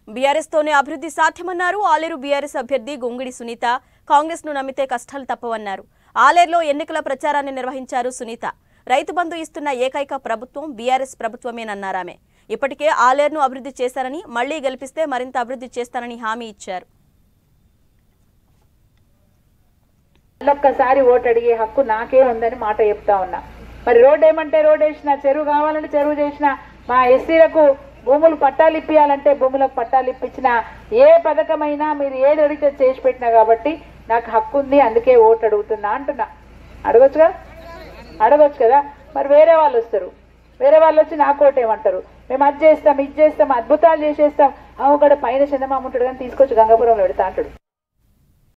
BRS తోనే అభివృద్ధి సాధ్యమన్నారు Aleru BRS అభ్యర్థి గొంగిడి సునీత కాంగ్రెస్ ను నమ్మితే కష్టాలు తప్పవన్నారు ఆలేరులో ఎన్నికల ప్రచారాన్ని నిర్వహించారు సునీత రైతు బంధు ఇస్తున్న ఏకైక ప్రభుత్వం బీఆర్ఎస్ ప్రభుత్వమేనన్నారామె ఇప్పటికే ఆలేరును అభివృద్ధి చేశారని మళ్లీ గెలిపిస్తే మరింత అభివృద్ధి చేస్తానని హామీ ఇచ్చారు ఒక్కసారి ఓటు అడిగే హక్కు నాకే ఉందని మాట చెప్తా ఉన్నా మరి రోడ్ ఏమంటే రోడ్ వేసిన చెరువు కావాలంటే చెరువు చేసిన మా ఎస్సీలకు భూములు పట్టాలు ఇప్పియాలంటే భూములకు పట్టాలు ఇప్పించిన ఏ పథకమైనా మీరు ఏది అడిగితే చేసి పెట్టినా కాబట్టి నాకు హక్కు ఉంది అందుకే ఓటు అడుగుతున్నా అంటున్నా అడగొచ్చుగా అడగొచ్చు కదా మరి వేరే వాళ్ళు వస్తారు వేరే వాళ్ళు వచ్చి నాకు ఓటు ఏమంటారు మేము అది చేస్తాం ఇది చేస్తాం అద్భుతాలు చేసేస్తాం అవు కూడా పైన చందమామ ఉంటాడు కానీ తీసుకొచ్చి గంగాపురంలో పెడతా అంటాడు